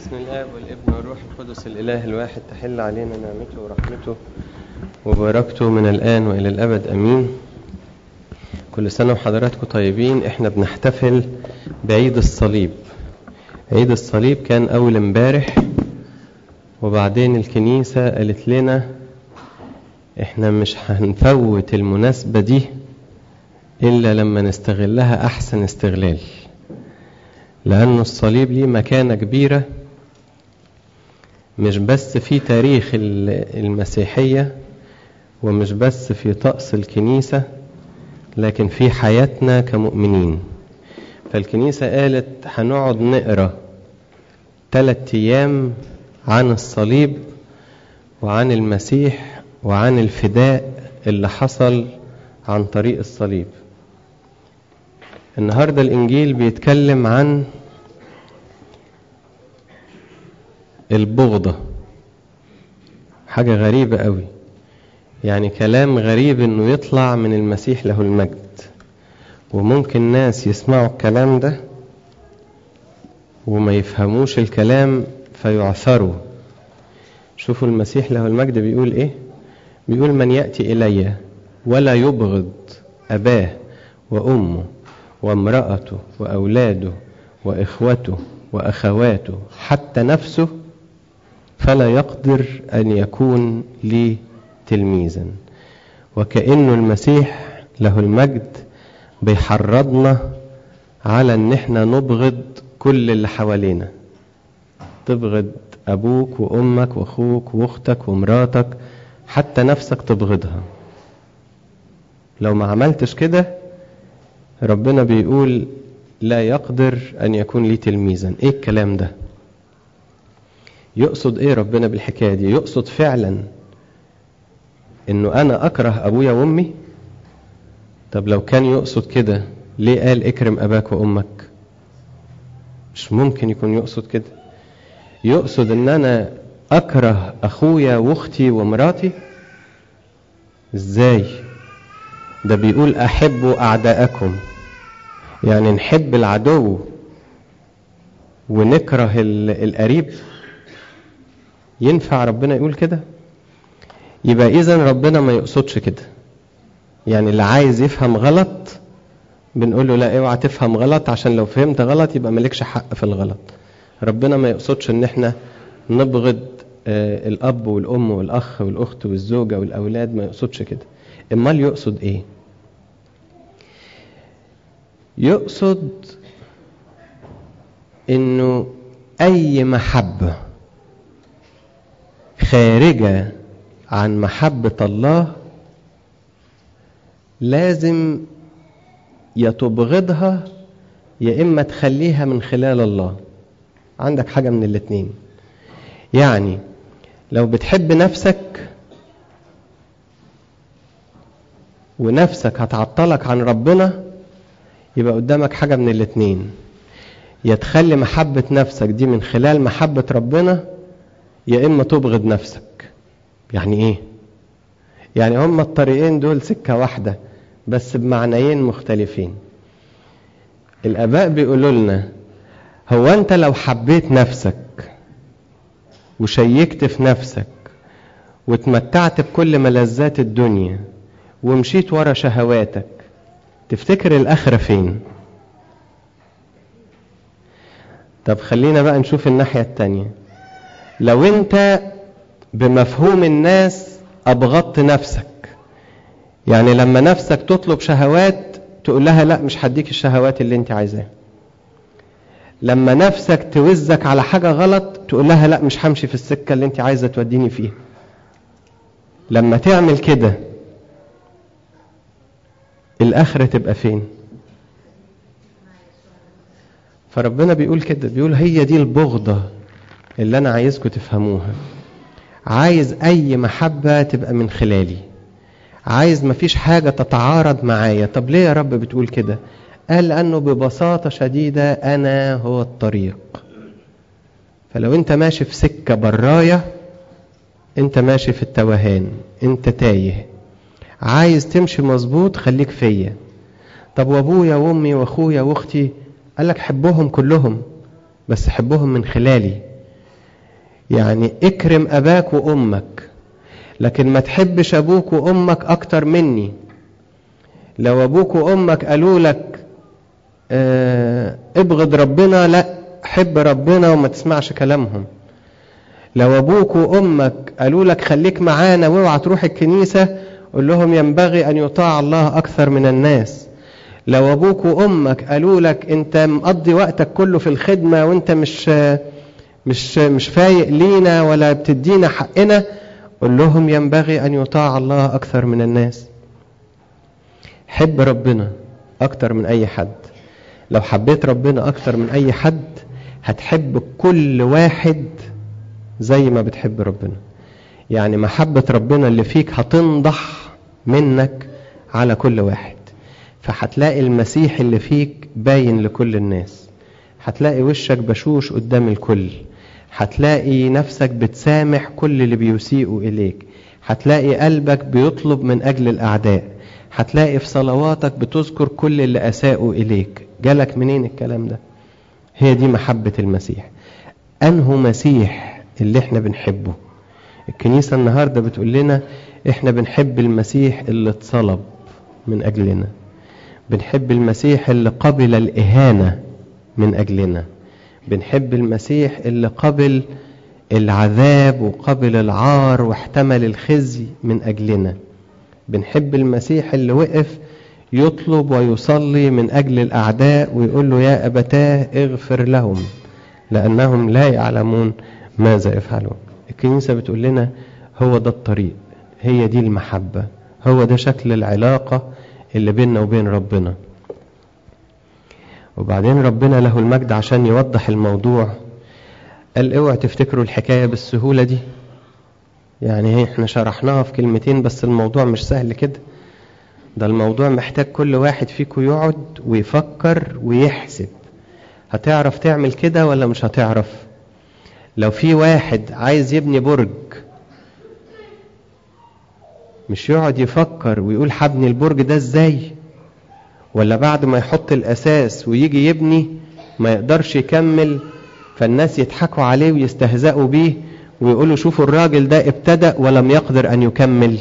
بسم الله والابن والروح القدس الإله الواحد تحل علينا نعمته ورحمته وبركته من الآن وإلى الأبد أمين كل سنة وحضراتكم طيبين احنا بنحتفل بعيد الصليب عيد الصليب كان أول امبارح وبعدين الكنيسة قالت لنا احنا مش هنفوت المناسبة دي إلا لما نستغلها أحسن استغلال لأن الصليب ليه مكانة كبيرة مش بس في تاريخ المسيحية ومش بس في طقس الكنيسة لكن في حياتنا كمؤمنين فالكنيسة قالت هنقعد نقرا ثلاثة أيام عن الصليب وعن المسيح وعن الفداء اللي حصل عن طريق الصليب النهاردة الإنجيل بيتكلم عن البغضة حاجة غريبة قوي يعني كلام غريب انه يطلع من المسيح له المجد وممكن ناس يسمعوا الكلام ده وما يفهموش الكلام فيعثروا شوفوا المسيح له المجد بيقول ايه بيقول من يأتي إلي ولا يبغض أباه وأمه وامرأته وأولاده وإخوته وأخواته حتى نفسه فلا يقدر أن يكون لي تلميذا وكأنه المسيح له المجد بيحرضنا على ان احنا نبغض كل اللي حوالينا تبغض ابوك وامك واخوك واختك ومراتك حتى نفسك تبغضها لو ما عملتش كده ربنا بيقول لا يقدر ان يكون لي تلميذا ايه الكلام ده يقصد ايه ربنا بالحكايه دي يقصد فعلا انه انا اكره ابويا وامي طب لو كان يقصد كده ليه قال اكرم اباك وامك مش ممكن يكون يقصد كده يقصد ان انا اكره اخويا واختي ومراتي ازاي ده بيقول احبوا اعداءكم يعني نحب العدو ونكره القريب ينفع ربنا يقول كده يبقى اذا ربنا ما يقصدش كده يعني اللي عايز يفهم غلط بنقول له لا اوعى تفهم غلط عشان لو فهمت غلط يبقى مالكش حق في الغلط ربنا ما يقصدش ان احنا نبغض آه الاب والام والاخ والاخت والزوجه والاولاد ما يقصدش كده امال يقصد ايه يقصد انه اي محبه خارجه عن محبه الله لازم يا تبغضها يا اما تخليها من خلال الله عندك حاجه من الاتنين يعني لو بتحب نفسك ونفسك هتعطلك عن ربنا يبقى قدامك حاجه من الاتنين يا تخلي محبه نفسك دي من خلال محبه ربنا يا اما تبغض نفسك يعني ايه يعني هما الطريقين دول سكة واحدة بس بمعنيين مختلفين الآباء بيقولوا لنا هو أنت لو حبيت نفسك وشيكت في نفسك وتمتعت بكل ملذات الدنيا ومشيت ورا شهواتك تفتكر الآخرة فين؟ طب خلينا بقى نشوف الناحية التانية لو أنت بمفهوم الناس أبغضت نفسك يعني لما نفسك تطلب شهوات تقول لها لا مش هديك الشهوات اللي انت عايزاها لما نفسك توزك على حاجة غلط تقول لها لا مش همشي في السكة اللي انت عايزة توديني فيها لما تعمل كده الآخرة تبقى فين فربنا بيقول كده بيقول هي دي البغضة اللي أنا عايزكم تفهموها عايز اي محبة تبقى من خلالي عايز مفيش حاجة تتعارض معايا طب ليه يا رب بتقول كده قال لأنه ببساطة شديدة أنا هو الطريق فلو أنت ماشي في سكة براية أنت ماشي في التوهان أنت تايه عايز تمشي مظبوط خليك فيا طب وابويا وامي واخويا واختي قال لك حبهم كلهم بس حبهم من خلالي يعني اكرم اباك وامك لكن ما تحبش ابوك وامك اكتر مني لو ابوك وامك قالوا لك اه ابغض ربنا لا حب ربنا وما تسمعش كلامهم لو ابوك وامك قالوا لك خليك معانا واوعى تروح الكنيسه قول لهم ينبغي ان يطاع الله اكثر من الناس لو ابوك وامك قالوا لك انت مقضي وقتك كله في الخدمه وانت مش مش مش فايق لينا ولا بتدينا حقنا قول لهم ينبغي ان يطاع الله اكثر من الناس حب ربنا اكتر من اي حد لو حبيت ربنا اكتر من اي حد هتحب كل واحد زي ما بتحب ربنا يعني محبة ربنا اللي فيك هتنضح منك على كل واحد فهتلاقي المسيح اللي فيك باين لكل الناس هتلاقي وشك بشوش قدام الكل هتلاقي نفسك بتسامح كل اللي بيسيئوا إليك هتلاقي قلبك بيطلب من أجل الأعداء هتلاقي في صلواتك بتذكر كل اللي أساءوا إليك جالك منين الكلام ده هي دي محبة المسيح أنه مسيح اللي احنا بنحبه الكنيسة النهاردة بتقول لنا احنا بنحب المسيح اللي اتصلب من أجلنا بنحب المسيح اللي قبل الإهانة من أجلنا بنحب المسيح اللي قبل العذاب وقبل العار واحتمل الخزي من أجلنا بنحب المسيح اللي وقف يطلب ويصلي من أجل الأعداء ويقول له يا أبتاه اغفر لهم لأنهم لا يعلمون ماذا يفعلون الكنيسة بتقول لنا هو ده الطريق هي دي المحبة هو ده شكل العلاقة اللي بيننا وبين ربنا وبعدين ربنا له المجد عشان يوضح الموضوع قال اوعى تفتكروا الحكاية بالسهولة دي يعني احنا شرحناها في كلمتين بس الموضوع مش سهل كده ده الموضوع محتاج كل واحد فيكم يقعد ويفكر ويحسب هتعرف تعمل كده ولا مش هتعرف لو في واحد عايز يبني برج مش يقعد يفكر ويقول هبني البرج ده ازاي ولا بعد ما يحط الاساس ويجي يبني ما يقدرش يكمل فالناس يضحكوا عليه ويستهزئوا بيه ويقولوا شوفوا الراجل ده ابتدأ ولم يقدر ان يكمل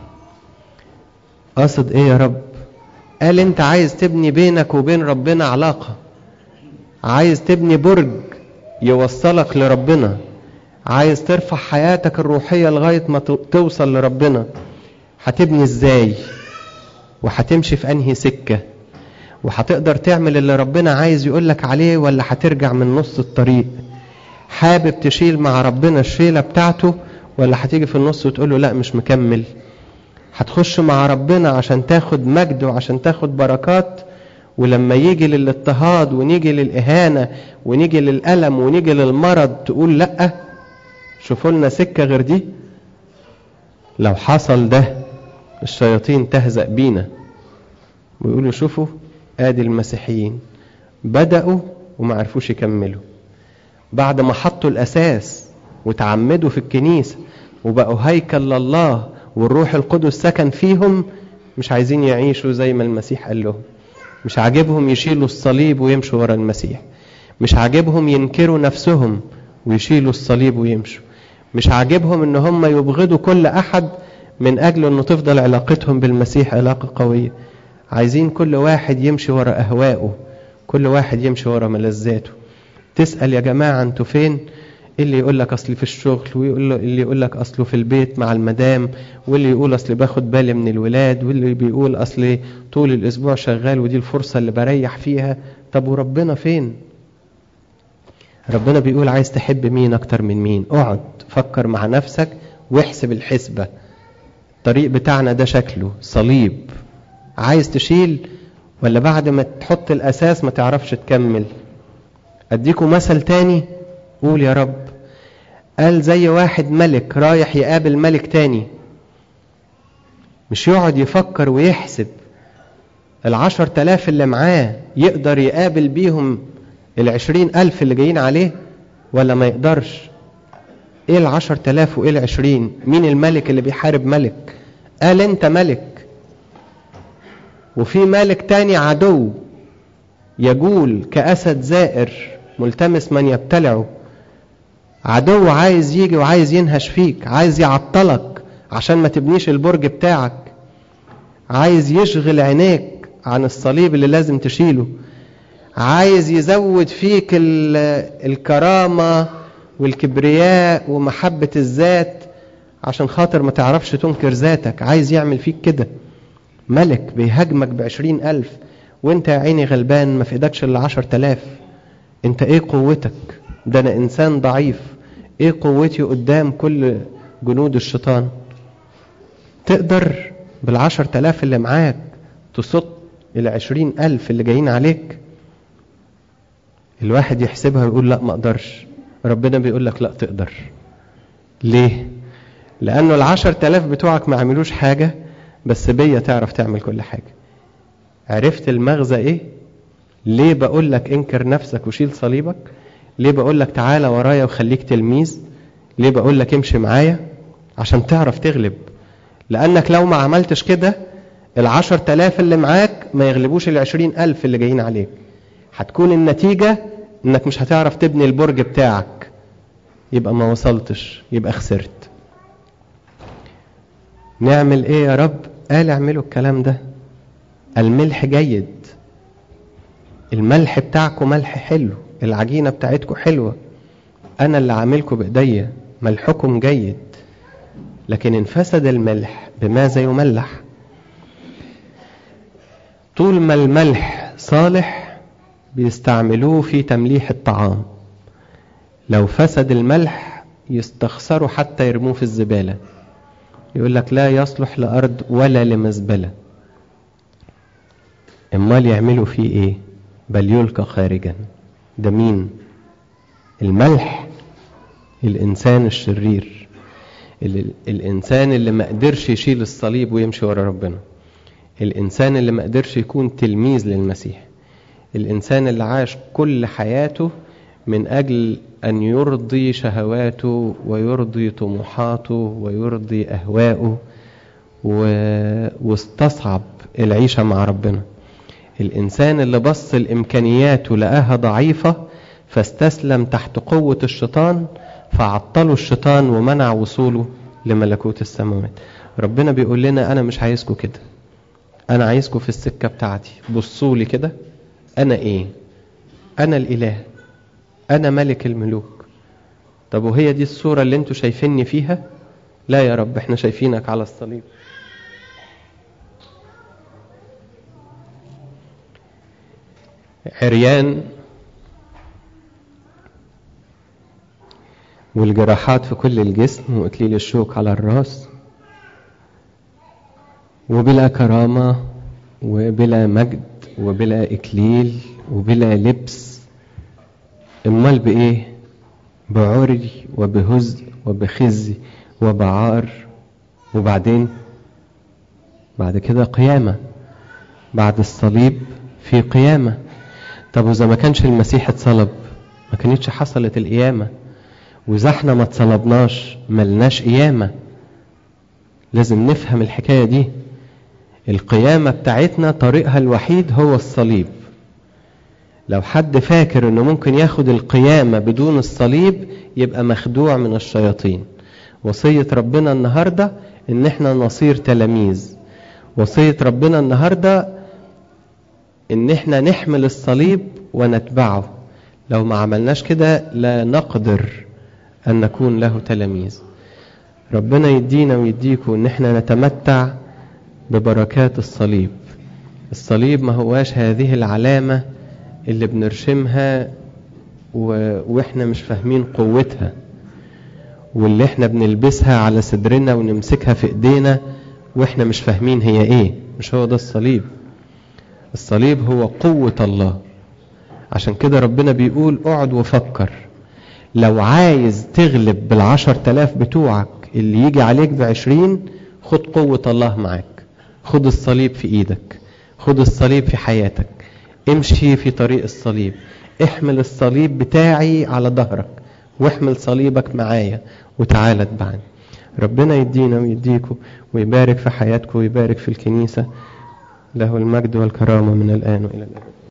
قصد ايه يا رب قال انت عايز تبني بينك وبين ربنا علاقة عايز تبني برج يوصلك لربنا عايز ترفع حياتك الروحية لغاية ما توصل لربنا هتبني ازاي وهتمشي في انهي سكة وهتقدر تعمل اللي ربنا عايز يقولك عليه ولا هترجع من نص الطريق حابب تشيل مع ربنا الشيلة بتاعته ولا هتيجي في النص وتقوله لا مش مكمل هتخش مع ربنا عشان تاخد مجد وعشان تاخد بركات ولما يجي للاضطهاد ونيجي للإهانة ونيجي للألم ونيجي للمرض تقول لأ شوفوا لنا سكة غير دي لو حصل ده الشياطين تهزأ بينا ويقولوا شوفوا ادي المسيحيين بدأوا وما عرفوش يكملوا بعد ما حطوا الأساس وتعمدوا في الكنيسة وبقوا هيكل لله والروح القدس سكن فيهم مش عايزين يعيشوا زي ما المسيح قال لهم مش عاجبهم يشيلوا الصليب ويمشوا ورا المسيح مش عاجبهم ينكروا نفسهم ويشيلوا الصليب ويمشوا مش عاجبهم ان هم يبغضوا كل احد من اجل انه تفضل علاقتهم بالمسيح علاقة قوية عايزين كل واحد يمشي ورا اهوائه كل واحد يمشي ورا ملذاته تسأل يا جماعة انتوا فين اللي يقول لك اصلي في الشغل واللي اللي يقول لك اصله في البيت مع المدام واللي يقول اصلي باخد بالي من الولاد واللي بيقول اصلي طول الاسبوع شغال ودي الفرصة اللي بريح فيها طب وربنا فين ربنا بيقول عايز تحب مين اكتر من مين اقعد فكر مع نفسك واحسب الحسبة الطريق بتاعنا ده شكله صليب عايز تشيل ولا بعد ما تحط الاساس ما تعرفش تكمل اديكم مثل تاني قول يا رب قال زي واحد ملك رايح يقابل ملك تاني مش يقعد يفكر ويحسب العشر تلاف اللي معاه يقدر يقابل بيهم العشرين ألف اللي جايين عليه ولا ما يقدرش ايه العشر تلاف وايه العشرين مين الملك اللي بيحارب ملك قال انت ملك وفي ملك تاني عدو يجول كأسد زائر ملتمس من يبتلعه عدو عايز يجي وعايز ينهش فيك عايز يعطلك عشان ما تبنيش البرج بتاعك عايز يشغل عينيك عن الصليب اللي لازم تشيله عايز يزود فيك الكرامة والكبرياء ومحبة الذات عشان خاطر ما تعرفش تنكر ذاتك عايز يعمل فيك كده ملك بيهاجمك بعشرين ألف وانت يا عيني غلبان ما في ايدكش الا عشر تلاف انت ايه قوتك ده انا انسان ضعيف ايه قوتي قدام كل جنود الشيطان تقدر بالعشر تلاف اللي معاك تصد العشرين ألف اللي جايين عليك الواحد يحسبها ويقول لا ما اقدرش ربنا بيقول لك لا تقدر ليه لانه العشر تلاف بتوعك ما عملوش حاجة بس بيا تعرف تعمل كل حاجة عرفت المغزى ايه ليه بقول لك انكر نفسك وشيل صليبك ليه بقول لك تعالى ورايا وخليك تلميذ ليه بقول لك امشي معايا عشان تعرف تغلب لانك لو ما عملتش كده العشر تلاف اللي معاك ما يغلبوش العشرين ألف اللي جايين عليك هتكون النتيجة انك مش هتعرف تبني البرج بتاعك يبقى ما وصلتش يبقى خسرت نعمل ايه يا رب قال اعملوا الكلام ده الملح جيد الملح بتاعكم ملح حلو العجينة بتاعتكم حلوة انا اللي عاملكم بايديا ملحكم جيد لكن ان فسد الملح بماذا يملح طول ما الملح صالح بيستعملوه في تمليح الطعام لو فسد الملح يستخسروا حتى يرموه في الزبالة يقول لك لا يصلح لأرض ولا لمزبلة امال يعملوا فيه ايه بل يلقى خارجا ده مين الملح الانسان الشرير الانسان اللي ما قدرش يشيل الصليب ويمشي ورا ربنا الانسان اللي ما قدرش يكون تلميذ للمسيح الانسان اللي عاش كل حياته من اجل ان يرضي شهواته ويرضي طموحاته ويرضي اهواءه و... واستصعب العيشه مع ربنا الانسان اللي بص الامكانيات ولقاها ضعيفه فاستسلم تحت قوه الشيطان فعطلوا الشيطان ومنع وصوله لملكوت السماوات ربنا بيقول لنا انا مش عايزكم كده انا عايزكم في السكه بتاعتي بصوا لي كده انا ايه انا الاله انا ملك الملوك طب وهي دي الصوره اللي انتوا شايفيني فيها لا يا رب احنا شايفينك على الصليب عريان والجراحات في كل الجسم وإكليل الشوك على الراس وبلا كرامة وبلا مجد وبلا إكليل وبلا لبس امال بإيه بعري وبهزء وبخزي وبعار وبعدين بعد كده قيامة بعد الصليب في قيامة طب وإذا ما كانش المسيح اتصلب ما كانتش حصلت القيامة وإذا احنا ما اتصلبناش ملناش قيامة لازم نفهم الحكاية دي القيامة بتاعتنا طريقها الوحيد هو الصليب لو حد فاكر انه ممكن ياخد القيامة بدون الصليب يبقى مخدوع من الشياطين وصية ربنا النهاردة ان احنا نصير تلاميذ وصية ربنا النهاردة ان احنا نحمل الصليب ونتبعه لو ما عملناش كده لا نقدر ان نكون له تلاميذ ربنا يدينا ويديكم ان احنا نتمتع ببركات الصليب الصليب ما هواش هذه العلامة اللي بنرشمها و... واحنا مش فاهمين قوتها واللي احنا بنلبسها على صدرنا ونمسكها في ايدينا واحنا مش فاهمين هي ايه مش هو ده الصليب الصليب هو قوة الله عشان كده ربنا بيقول اقعد وفكر لو عايز تغلب بالعشر تلاف بتوعك اللي يجي عليك بعشرين خد قوة الله معاك خد الصليب في ايدك خد الصليب في حياتك امشي في طريق الصليب احمل الصليب بتاعي على ظهرك واحمل صليبك معايا وتعالى اتبعني ربنا يدينا ويديكم ويبارك في حياتكم ويبارك في الكنيسة له المجد والكرامة من الآن وإلى الأبد